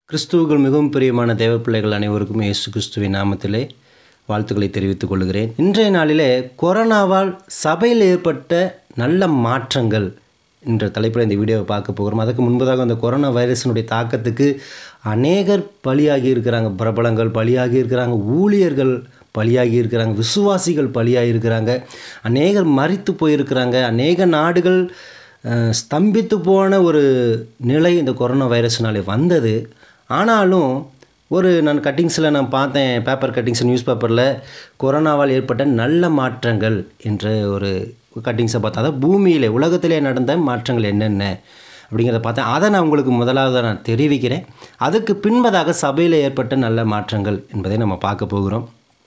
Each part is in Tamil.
கிறிஸ்துவுக்குள் மிகவும் பிரியமான தேவ பிள்ளைகள் அனைவருக்கும் இயேசு கிறிஸ்துவின் நாமத்திலே வாழ்த்துக்களை தெரிவித்துக் கொள்கிறேன் இன்றைய நாளிலே கொரோனாவால் சபையில் ஏற்பட்ட நல்ல மாற்றங்கள் என்ற தலைப்பில் இந்த வீடியோவை பார்க்க போகிறோம் அதுக்கு முன்பதாக அந்த கொரோனா வைரஸினுடைய தாக்கத்துக்கு அநேகர் பலியாகி இருக்கிறாங்க பிரபலங்கள் பலியாகி இருக்கிறாங்க ஊழியர்கள் பலியாகி இருக்கிறாங்க விசுவாசிகள் பலியாகி இருக்கிறாங்க அநேகர் மறித்து போயிருக்கிறாங்க அநேக நாடுகள் அஹ், ஸ்தம்பித்து போன ஒரு நிலை இந்த கொரோனா வைரஸ்னாலே வந்தது ஆனாலும் ஒரு நான் கட்டிங்ஸில் நான் பார்த்தேன் பேப்பர் கட்டிங்ஸ் நியூஸ் பேப்பரில் கொரோனாவால் ஏற்பட்ட நல்ல மாற்றங்கள் என்ற ஒரு கட்டிங்ஸை பார்த்தா அதாவது பூமியில் உலகத்திலே நடந்த மாற்றங்கள் என்னென்ன அப்படிங்கிறத பார்த்தேன் அதை நான் உங்களுக்கு முதலாவது நான் தெரிவிக்கிறேன் அதுக்கு பின்பதாக சபையில் ஏற்பட்ட நல்ல மாற்றங்கள் என்பதை நம்ம பார்க்க போகிறோம்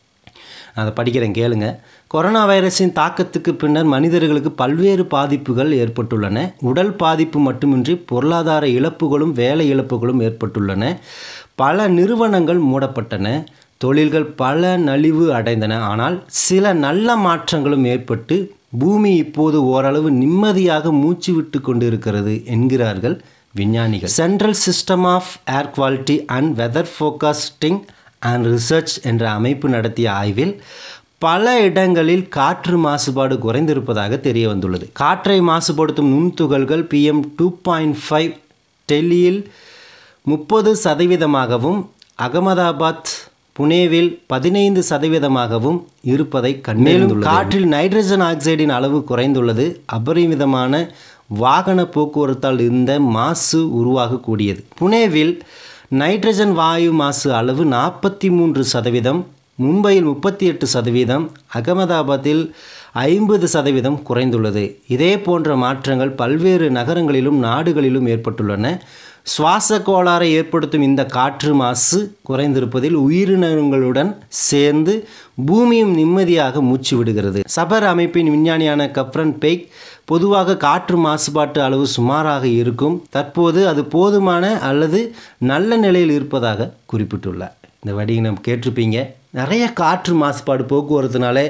நான் அதை படிக்கிறேன் கேளுங்க கொரோனா வைரஸின் தாக்கத்துக்கு பின்னர் மனிதர்களுக்கு பல்வேறு பாதிப்புகள் ஏற்பட்டுள்ளன உடல் பாதிப்பு மட்டுமின்றி பொருளாதார இழப்புகளும் வேலை இழப்புகளும் ஏற்பட்டுள்ளன பல நிறுவனங்கள் மூடப்பட்டன தொழில்கள் பல நலிவு அடைந்தன ஆனால் சில நல்ல மாற்றங்களும் ஏற்பட்டு பூமி இப்போது ஓரளவு நிம்மதியாக மூச்சு விட்டு கொண்டு இருக்கிறது என்கிறார்கள் விஞ்ஞானிகள் central system of air quality and weather forecasting and research என்ற அமைப்பு நடத்திய ஆய்வில் பல இடங்களில் காற்று மாசுபாடு குறைந்திருப்பதாக தெரிய வந்துள்ளது காற்றை மாசுபடுத்தும் நுண்துகள்கள் பிஎம் டூ பாயிண்ட் ஃபைவ் டெல்லியில் முப்பது சதவீதமாகவும் அகமதாபாத் புனேவில் பதினைந்து சதவீதமாகவும் இருப்பதை கண்டேலும் காற்றில் நைட்ரஜன் ஆக்சைடின் அளவு குறைந்துள்ளது அபரிமிதமான வாகன போக்குவரத்தால் இருந்த மாசு உருவாகக்கூடியது புனேவில் நைட்ரஜன் வாயு மாசு அளவு நாற்பத்தி மூன்று சதவீதம் மும்பையில் முப்பத்தி எட்டு சதவீதம் அகமதாபாத்தில் ஐம்பது சதவீதம் குறைந்துள்ளது இதே போன்ற மாற்றங்கள் பல்வேறு நகரங்களிலும் நாடுகளிலும் ஏற்பட்டுள்ளன சுவாச கோளாறை ஏற்படுத்தும் இந்த காற்று மாசு குறைந்திருப்பதில் உயிரினங்களுடன் சேர்ந்து பூமியும் நிம்மதியாக மூச்சு விடுகிறது சபர் அமைப்பின் விஞ்ஞானியான கப்ரன் பெய்க் பொதுவாக காற்று மாசுபாட்டு அளவு சுமாராக இருக்கும் தற்போது அது போதுமான அல்லது நல்ல நிலையில் இருப்பதாக குறிப்பிட்டுள்ளார் இந்த வடியை நம்ம கேட்டிருப்பீங்க நிறைய காற்று மாசுபாடு போக்குவரத்துனாலே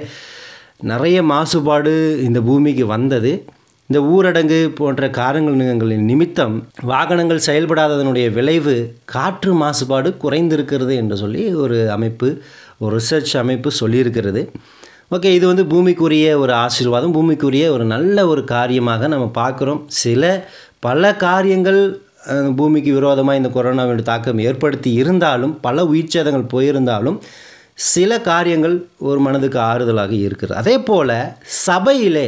நிறைய மாசுபாடு இந்த பூமிக்கு வந்தது இந்த ஊரடங்கு போன்ற காரணங்களின் நிமித்தம் வாகனங்கள் செயல்படாததனுடைய விளைவு காற்று மாசுபாடு குறைந்திருக்கிறது என்று சொல்லி ஒரு அமைப்பு ஒரு ரிசர்ச் அமைப்பு சொல்லியிருக்கிறது ஓகே இது வந்து பூமிக்குரிய ஒரு ஆசீர்வாதம் பூமிக்குரிய ஒரு நல்ல ஒரு காரியமாக நம்ம பார்க்குறோம் சில பல காரியங்கள் அஹ், பூமிக்கு விரோதமாக இந்த கொரோனாவினுடைய தாக்கம் ஏற்படுத்தி இருந்தாலும் பல உயிர்ச்சேதங்கள் போயிருந்தாலும் சில காரியங்கள் ஒரு மனதுக்கு ஆறுதலாக இருக்கிறது அதே போல் சபையிலே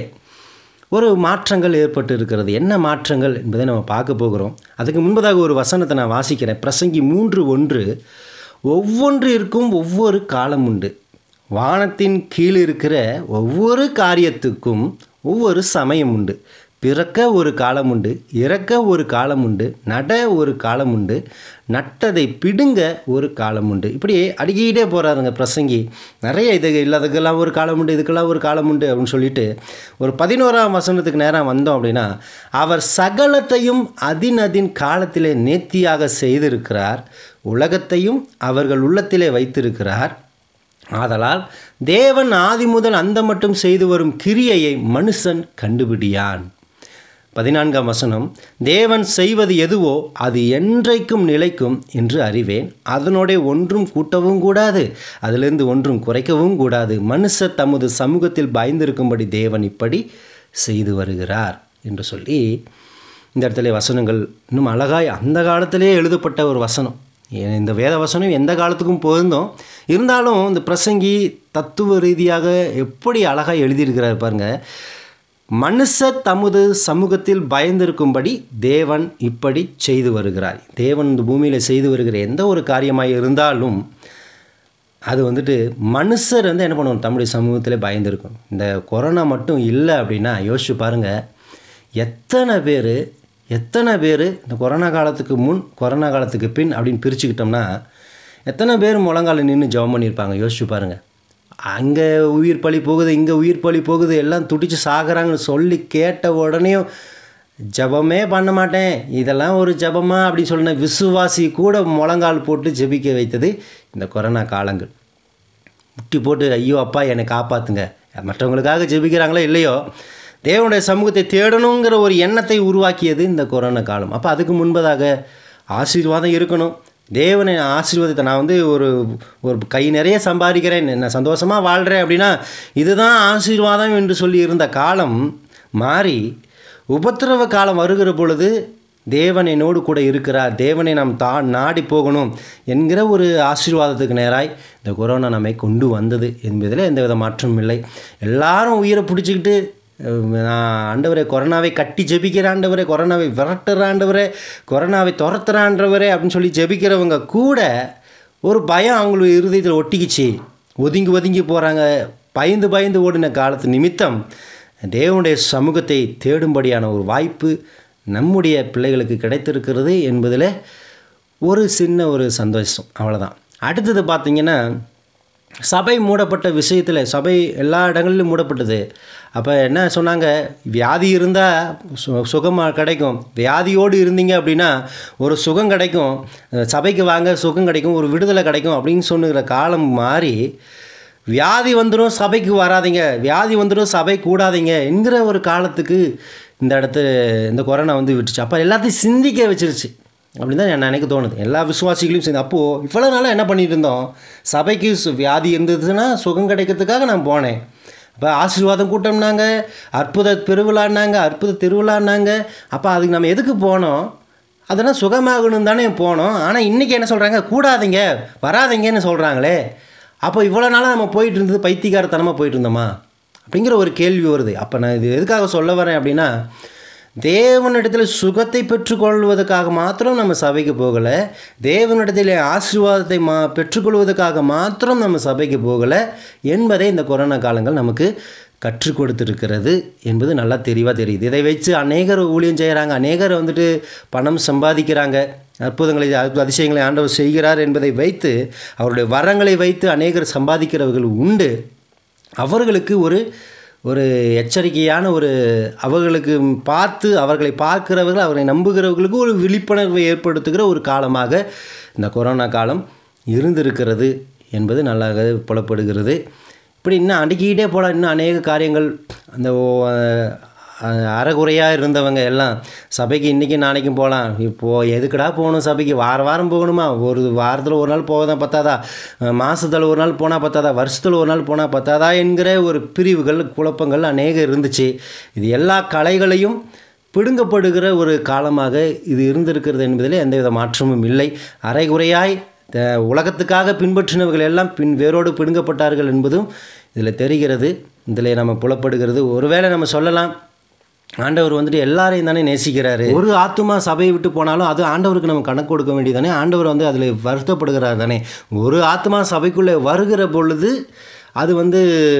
ஒரு மாற்றங்கள் ஏற்பட்டு இருக்கிறது என்ன மாற்றங்கள் என்பதை நம்ம பார்க்க போகிறோம் அதுக்கு முன்பதாக ஒரு வசனத்தை நான் வாசிக்கிறேன் பிரசங்கி மூன்று ஒன்று ஒவ்வொன்றிற்கும் ஒவ்வொரு காலம் உண்டு வானத்தின் கீழ் இருக்கிற ஒவ்வொரு காரியத்துக்கும் ஒவ்வொரு சமயம் உண்டு பிறக்க ஒரு காலம் உண்டு இறக்க ஒரு காலம் உண்டு நட ஒரு காலம் உண்டு நட்டதை பிடுங்க ஒரு காலம் உண்டு இப்படி அடிக்கிட்டே போகிறாருங்க பிரசங்கி நிறைய இது இல்லாததுக்கெல்லாம் ஒரு காலம் உண்டு இதுக்கெல்லாம் ஒரு காலம் உண்டு அப்படின்னு சொல்லிட்டு ஒரு பதினோராம் வசனத்துக்கு நேரம் வந்தோம் அப்படின்னா அவர் சகலத்தையும் அதின் அதின் காலத்திலே நேர்த்தியாக செய்திருக்கிறார் உலகத்தையும் அவர்கள் உள்ளத்திலே வைத்திருக்கிறார் ஆதலால் தேவன் ஆதி முதல் அந்த மட்டும் செய்து வரும் கிரியையை மனுஷன் கண்டுபிடியான் பதினான்காம் வசனம் தேவன் செய்வது எதுவோ அது என்றைக்கும் நிலைக்கும் என்று அறிவேன் அதனோட ஒன்றும் கூட்டவும் கூடாது அதிலிருந்து ஒன்றும் குறைக்கவும் கூடாது மனுஷர் தமது சமூகத்தில் பயந்திருக்கும்படி தேவன் இப்படி செய்து வருகிறார் என்று சொல்லி இந்த இடத்துல வசனங்கள் இன்னும் அழகாய் அந்த காலத்திலே எழுதப்பட்ட ஒரு வசனம் ஏன் இந்த வேத வசனம் எந்த காலத்துக்கும் பொருந்தும் இருந்தாலும் இந்த பிரசங்கி தத்துவ ரீதியாக எப்படி அழகாக எழுதியிருக்கிறார் பாருங்க மனுஷர் தமது சமூகத்தில் பயந்திருக்கும்படி தேவன் இப்படி செய்து வருகிறார் தேவன் இந்த பூமியில் செய்து வருகிற எந்த ஒரு காரியமாக இருந்தாலும் அது வந்துட்டு மனுஷர் வந்து என்ன பண்ணுவோம் தம்முடைய சமூகத்திலே பயந்துருக்கும் இந்த கொரோனா மட்டும் இல்லை அப்படின்னா யோசிச்சு பாருங்கள் எத்தனை பேர் எத்தனை பேர் இந்த கொரோனா காலத்துக்கு முன் கொரோனா காலத்துக்கு பின் அப்படின்னு பிரிச்சுக்கிட்டோம்னா எத்தனை பேர் முழங்கால நின்று ஜெபம் பண்ணியிருப்பாங்க யோசிச்சு பாருங்கள் அங்கே உயிர் பலி போகுது இங்கே உயிர் பலி போகுது எல்லாம் துடிச்சு சாகுறாங்கன்னு சொல்லி கேட்ட உடனேயும் ஜெபமே பண்ண மாட்டேன் இதெல்லாம் ஒரு ஜெபமா அப்படின்னு சொன்ன விசுவாசி கூட முழங்கால் போட்டு ஜெபிக்க வைத்தது இந்த கொரோனா காலங்கள் முட்டி போட்டு ஐயோ அப்பா என்னை காப்பாற்றுங்க மற்றவங்களுக்காக ஜெபிக்கிறாங்களோ இல்லையோ தேவனுடைய சமூகத்தை தேடணுங்கிற ஒரு எண்ணத்தை உருவாக்கியது இந்த கொரோனா காலம் அப்போ அதுக்கு முன்பதாக ஆசீர்வாதம் இருக்கணும் தேவனை ஆசீர்வாதத்தை நான் வந்து ஒரு ஒரு கை நிறைய சம்பாதிக்கிறேன் நான் சந்தோஷமாக வாழ்கிறேன் அப்படின்னா இதுதான் ஆசீர்வாதம் என்று சொல்லி இருந்த காலம் மாறி உபத்திரவ காலம் வருகிற பொழுது தேவன் என்னோடு கூட இருக்கிறார் தேவனை நாம் தா நாடி போகணும் என்கிற ஒரு ஆசீர்வாதத்துக்கு நேராய் இந்த கொரோனா நம்மை கொண்டு வந்தது என்பதில் எந்தவித மாற்றமும் இல்லை எல்லாரும் உயிரை பிடிச்சிக்கிட்டு அஹ், நான் ஆண்டவரே கொரோனாவை கட்டி ஜெபிக்கிற ஆண்டவரே கொரோனாவை விரட்டுற ஆண்டவரே கொரோனாவை துரத்துற ஆண்டவரே அப்படின்னு சொல்லி ஜெபிக்கிறவங்க கூட ஒரு பயம் அவங்களுக்கு இருதயத்தில் ஒட்டிக்கிச்சு ஒதுங்கி ஒதுங்கி போகிறாங்க பயந்து பயந்து ஓடின காலத்து நிமித்தம் தேவனுடைய சமூகத்தை தேடும்படியான ஒரு வாய்ப்பு நம்முடைய பிள்ளைகளுக்கு கிடைத்திருக்கிறது என்பதில் ஒரு சின்ன ஒரு சந்தோஷம் அவ்வளோதான் அடுத்தது பார்த்திங்கன்னா சபை மூடப்பட்ட விஷயத்தில் சபை எல்லா இடங்களிலும் மூடப்பட்டது அப்போ என்ன சொன்னாங்க வியாதி இருந்தால் சு சுகமாக கிடைக்கும் வியாதியோடு இருந்தீங்க அப்படின்னா ஒரு சுகம் கிடைக்கும் அஹ் சபைக்கு வாங்க சுகம் கிடைக்கும் ஒரு விடுதலை கிடைக்கும் அப்படின்னு சொன்னுகிற காலம் மாறி வியாதி வந்துடும் சபைக்கு வராதீங்க வியாதி வந்துடும் சபை கூடாதீங்க என்கிற ஒரு காலத்துக்கு இந்த இடத்து இந்த கொரோனா வந்து விட்டுச்சு அப்போ எல்லாத்தையும் சிந்திக்க வச்சிருச்சு அப்படின்னு தான் நான் எனக்கு தோணுது எல்லா விசுவாசிகளையும் சேர்ந்து அப்போது இவ்வளோ நாளாக என்ன பண்ணிட்டு இருந்தோம் சபைக்கு சு- வியாதி இருந்ததுன்னா சுகம் கிடைக்கிறதுக்காக நான் போனேன் அப்போ ஆசீர்வாதம் கூட்டம்னாங்க அற்புத பெருவிழான்னாங்க அற்புத திருவிழான்னாங்க அப்போ அதுக்கு நம்ம எதுக்கு போனோம் அதெல்லாம் சுகமாகணும் தானே போனோம் ஆனால் இன்றைக்கி என்ன சொல்கிறாங்க கூடாதீங்க வராதீங்கன்னு சொல்கிறாங்களே அப்போ இவ்வளோ நாளாக நம்ம போயிட்டு இருந்தது பைத்தியக்காரத்தனமாக போயிட்டு இருந்தோமா அப்படிங்கிற ஒரு கேள்வி வருது அப்போ நான் இது எதுக்காக சொல்ல வரேன் அப்படின்னா தேவனிடத்தில் சுகத்தை பெற்றுக்கொள்வதற்காக மாத்திரம் நம்ம சபைக்கு போகலை தேவனிடத்தில் ஆசீர்வாதத்தை மா பெற்றுக்கொள்வதற்காக மாத்திரம் நம்ம சபைக்கு போகலை என்பதை இந்த கொரோனா காலங்கள் நமக்கு கற்றுக் கொடுத்துருக்கிறது என்பது நல்லா தெளிவாக தெரியுது இதை வச்சு அநேகர் ஊழியம் செய்கிறாங்க அநேகர் வந்துட்டு பணம் சம்பாதிக்கிறாங்க அற்புதங்களை அற்புத அதிசயங்களை ஆண்டவர் செய்கிறார் என்பதை வைத்து அவருடைய வரங்களை வைத்து அநேகர் சம்பாதிக்கிறவர்கள் உண்டு அவர்களுக்கு ஒரு ஒரு எச்சரிக்கையான ஒரு அவர்களுக்கு பார்த்து அவர்களை பார்க்கிறவர்கள் அவர்களை நம்புகிறவர்களுக்கு ஒரு விழிப்புணர்வை ஏற்படுத்துகிற ஒரு காலமாக இந்த கொரோனா காலம் இருந்திருக்கிறது என்பது நல்லாக புலப்படுகிறது இப்படி இன்னும் அடுக்கிக்கிட்டே போகலாம் இன்னும் அநேக காரியங்கள் அந்த ஓ- அஹ் அறகுறையாக இருந்தவங்க எல்லாம் சபைக்கு இன்றைக்கி நாளைக்கும் போகலாம் இப்போது எதுக்குடா போகணும் சபைக்கு வார வாரம் போகணுமா ஒரு வாரத்தில் ஒரு நாள் போக தான் பத்தாதா மாதத்தில் ஒரு நாள் போனால் பத்தாதா வருஷத்தில் ஒரு நாள் போனால் பத்தாதா என்கிற ஒரு பிரிவுகள் குழப்பங்கள் அநேகம் இருந்துச்சு இது எல்லா கலைகளையும் பிடுங்கப்படுகிற ஒரு காலமாக இது இருந்திருக்கிறது என்பதில் எந்தவித மாற்றமும் இல்லை அரைகுறையாய் த- உலகத்துக்காக பின்பற்றினவர்கள் எல்லாம் பின் வேரோடு பிடுங்கப்பட்டார்கள் என்பதும் இதில் தெரிகிறது இதில் நம்ம புலப்படுகிறது ஒருவேளை நம்ம சொல்லலாம் ஆண்டவர் வந்துட்டு எல்லாரையும் தானே நேசிக்கிறாரு ஒரு ஆத்துமா சபையை விட்டு போனாலும் அது ஆண்டவருக்கு நம்ம கணக்கு கொடுக்க வேண்டியதானே ஆண்டவர் வந்து அதில் வருத்தப்படுகிறார் தானே ஒரு ஆத்மா சபைக்குள்ளே வருகிற பொழுது அது வந்து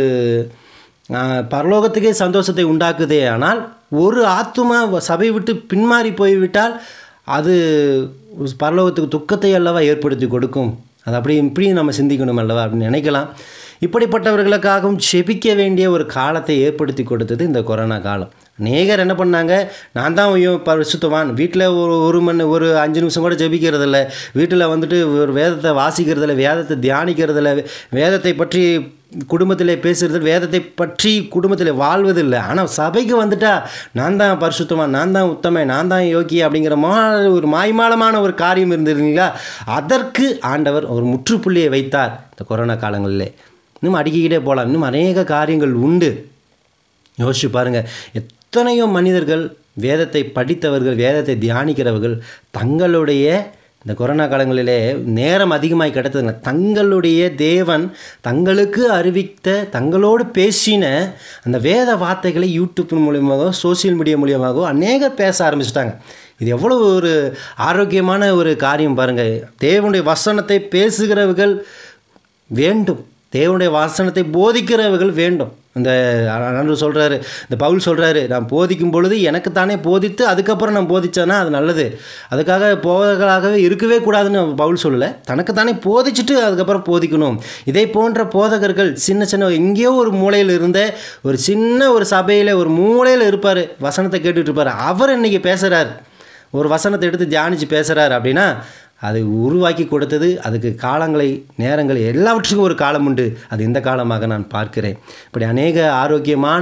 ஆஹ், பரலோகத்துக்கே சந்தோஷத்தை உண்டாக்குதே ஆனால் ஒரு ஆத்துமா சபை விட்டு பின்மாறி போய்விட்டால் அது பரலோகத்துக்கு துக்கத்தை அல்லவா ஏற்படுத்தி கொடுக்கும் அது அப்படி இப்படி நம்ம சிந்திக்கணும் அல்லவா அப்படின்னு நினைக்கலாம் இப்படிப்பட்டவர்களுக்காகவும் செபிக்க வேண்டிய ஒரு காலத்தை ஏற்படுத்தி கொடுத்தது இந்த கொரோனா காலம் அநேகர் என்ன பண்ணாங்க நான் தான் ஐயோ பரிசுத்தவான் வீட்டில் ஒரு ஒரு மணி ஒரு அஞ்சு நிமிஷம் கூட ஜெபிக்கிறதில்ல வீட்டில் வந்துட்டு ஒரு வேதத்தை வாசிக்கிறதில்ல வேதத்தை தியானிக்கிறதில்ல வேதத்தை பற்றி குடும்பத்தில் பேசுறது வேதத்தை பற்றி குடும்பத்தில் வாழ்வதில்லை ஆனால் சபைக்கு வந்துட்டா நான் தான் பரிசுத்தவான் நான் தான் உத்தமன் நான் தான் யோகி அப்படிங்கிற மா ஒரு மாய்மாலமான ஒரு காரியம் இருந்ததுங்களா அதற்கு ஆண்டவர் ஒரு முற்றுப்புள்ளியை வைத்தார் இந்த கொரோனா காலங்களிலே இன்னும் அடுக்கிக்கிட்டே போகலாம் இன்னும் அநேக காரியங்கள் உண்டு யோசிச்சு பாருங்கள் எத்தனையோ மனிதர்கள் வேதத்தை படித்தவர்கள் வேதத்தை தியானிக்கிறவர்கள் தங்களுடைய இந்த கொரோனா காலங்களிலே நேரம் அதிகமாகி கிடைத்ததுங்க தங்களுடைய தேவன் தங்களுக்கு அறிவித்த தங்களோடு பேசின அந்த வேத வார்த்தைகளை யூடியூப் மூலியமாகவோ சோஷியல் மீடியா மூலியமாகவோ அநேகர் பேச ஆரம்பிச்சிட்டாங்க இது எவ்வளோ ஒரு ஆரோக்கியமான ஒரு காரியம் பாருங்கள் தேவனுடைய வசனத்தை பேசுகிறவர்கள் வேண்டும் தேவனுடைய வாசனத்தை போதிக்கிறவர்கள் வேண்டும் இந்த அன்று சொல்கிறாரு இந்த பவுல் சொல்கிறாரு நான் போதிக்கும் பொழுது எனக்குத்தானே போதித்து அதுக்கப்புறம் நான் போதிச்சேன்னா அது நல்லது அதுக்காக போதகர்களாகவே இருக்கவே கூடாதுன்னு பவுல் சொல்லலை தனக்குத்தானே போதிச்சுட்டு அதுக்கப்புறம் போதிக்கணும் இதை போன்ற போதகர்கள் சின்ன சின்ன எங்கேயோ ஒரு மூலையில் இருந்த ஒரு சின்ன ஒரு சபையில் ஒரு மூலையில் இருப்பார் வசனத்தை கேட்டுட்டு இருப்பார் அவர் இன்னைக்கு பேசுகிறார் ஒரு வசனத்தை எடுத்து தியானித்து பேசுகிறார் அப்படின்னா அதை உருவாக்கி கொடுத்தது அதுக்கு காலங்களை நேரங்கள் எல்லாவற்றுக்கும் ஒரு காலம் உண்டு அது இந்த காலமாக நான் பார்க்கிறேன் இப்படி அநேக ஆரோக்கியமான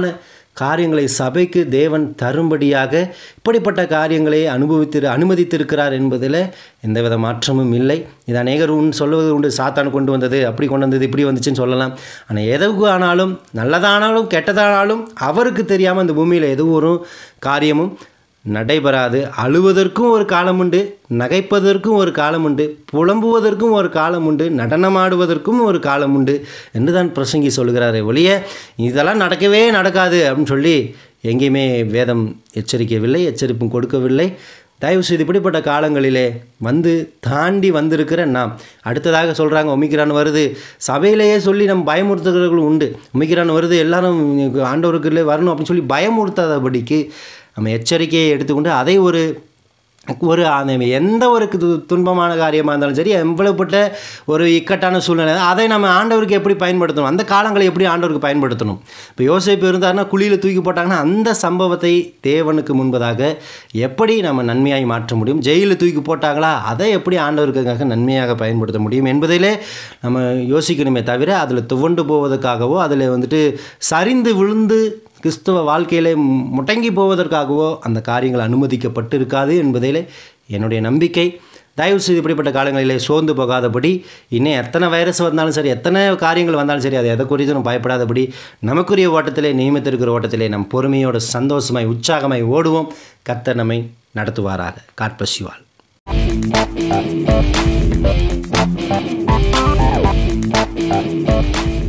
காரியங்களை சபைக்கு தேவன் தரும்படியாக இப்படிப்பட்ட காரியங்களை அனுபவித்து அனுமதித்திருக்கிறார் என்பதில் எந்தவித மாற்றமும் இல்லை இது அநேகர் உன் சொல்வது உண்டு சாத்தான் கொண்டு வந்தது அப்படி கொண்டு வந்தது இப்படி வந்துச்சுன்னு சொல்லலாம் ஆனால் எதுக்கு ஆனாலும் நல்லதானாலும் கெட்டதானாலும் அவருக்கு தெரியாமல் இந்த பூமியில் எதுவும் ஒரு காரியமும் நடைபெறாது அழுவதற்கும் ஒரு காலம் உண்டு நகைப்பதற்கும் ஒரு காலம் உண்டு புலம்புவதற்கும் ஒரு காலம் உண்டு நடனமாடுவதற்கும் ஒரு காலம் உண்டு என்று தான் பிரசங்கி சொல்கிறாரே ஒழிய இதெல்லாம் நடக்கவே நடக்காது அப்படின்னு சொல்லி எங்கேயுமே வேதம் எச்சரிக்கவில்லை எச்சரிப்பும் கொடுக்கவில்லை தயவு செய்து இப்படிப்பட்ட காலங்களிலே வந்து தாண்டி வந்திருக்கிற நாம் அடுத்ததாக சொல்கிறாங்க ஒமிக்கிறான் வருது சபையிலேயே சொல்லி நம்ம பயமுறுத்துகிறவர்களும் உண்டு ஒமிக்கிறான் வருது எல்லாரும் ஆண்டவருக்குள்ளே வரணும் அப்படின்னு சொல்லி பயமுறுத்தாதபடிக்கு நம்ம எச்சரிக்கையை எடுத்துக்கொண்டு அதை ஒரு ஒரு அந்த எந்த ஒரு து- துன்பமான காரியமாக இருந்தாலும் சரி எவ்வளவுப்பட்ட ஒரு இக்கட்டான சூழ்நிலை அதை நம்ம ஆண்டவருக்கு எப்படி பயன்படுத்தணும் அந்த காலங்களை எப்படி ஆண்டவருக்கு பயன்படுத்தணும் இப்போ யோசிப்பு இருந்தாருன்னா குழியில் தூக்கி போட்டாங்கன்னா அந்த சம்பவத்தை தேவனுக்கு முன்பதாக எப்படி நம்ம நன்மையாய் மாற்ற முடியும் ஜெயிலில் தூக்கி போட்டாங்களா அதை எப்படி ஆண்டவருக்காக நன்மையாக பயன்படுத்த முடியும் என்பதிலே நம்ம யோசிக்கணுமே தவிர அதில் துவண்டு போவதற்காகவோ அதில் வந்துட்டு சரிந்து விழுந்து கிறிஸ்துவ வாழ்க்கையிலே முடங்கி போவதற்காகவோ அந்த காரியங்கள் அனுமதிக்கப்பட்டு இருக்காது என்பதிலே என்னுடைய நம்பிக்கை தயவு செய்து இப்படிப்பட்ட காலங்களிலே சோர்ந்து போகாதபடி இன்னும் எத்தனை வைரஸ் வந்தாலும் சரி எத்தனை காரியங்கள் வந்தாலும் சரி அது எதை குறித்து நம்ம பயப்படாதபடி நமக்குரிய ஓட்டத்திலே நியமித்திருக்கிற ஓட்டத்திலே நம் பொறுமையோடு சந்தோஷமாய் உற்சாகமாய் ஓடுவோம் கர்த்தர் நம்மை நடத்துவாராக காட்பசிவாள் Thank you.